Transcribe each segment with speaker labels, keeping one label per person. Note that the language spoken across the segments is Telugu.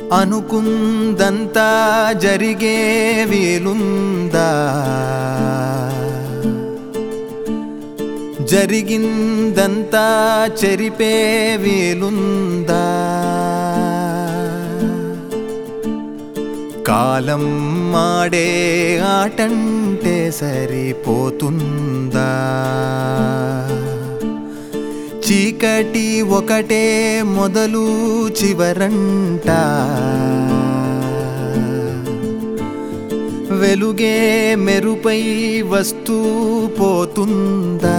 Speaker 1: అనుకుందంతా జరిగే వీలుందా జరిగిందంతా చెరిపే వీలుందా కాలం మాడే ఆటంటే సరిపోతుందా చీకటి ఒకటే మొదలు చివరంట వెలుగే మెరుపై వస్తూ పోతుందా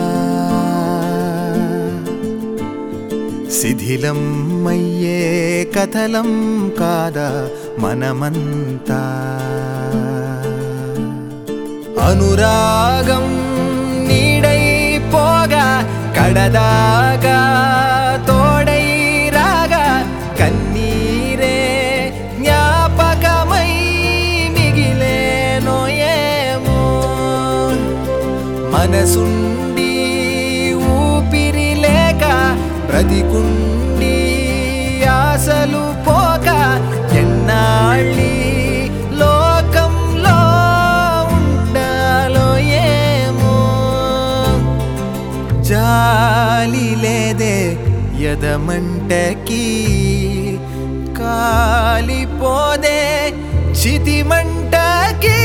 Speaker 1: శిథిలమయ్యే కథలం కాదా మనమంతా అనురాగం నీడై పోగా కడదాగా తోడై రాగా కన్నీరే జ్ఞాపకమై మిగిలేనో ఏమో మనసుండి ఊపిరి లేక బ్రతికుండి ఆశలు పోక ఎన్నాళ్ళి లోకంలో ఉండాలో ఏమో జాలి లేదే యదమంటకి కాలిపోదే చితిమంటకి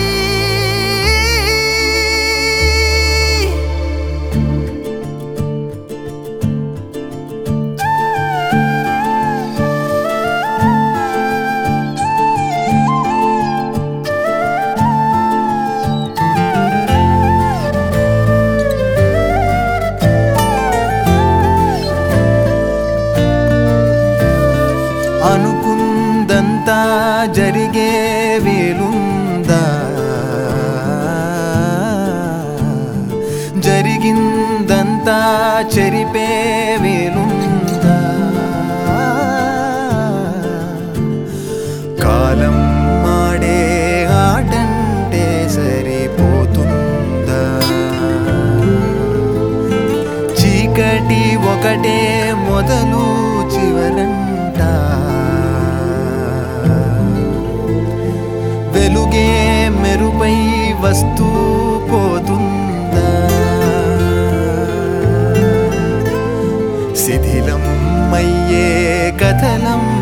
Speaker 1: అనుకుందంతా జరిగే వీలుందా జరిగిందంతా చెరిపే వీలుందా కాలం మాడే ఆటంటే సరిపోతుందా చీకటి ఒకటే మొదలు చివరంట వెలుగే మెరుపై వస్తూ పోతుందా శిథిలం అయ్యే కథలం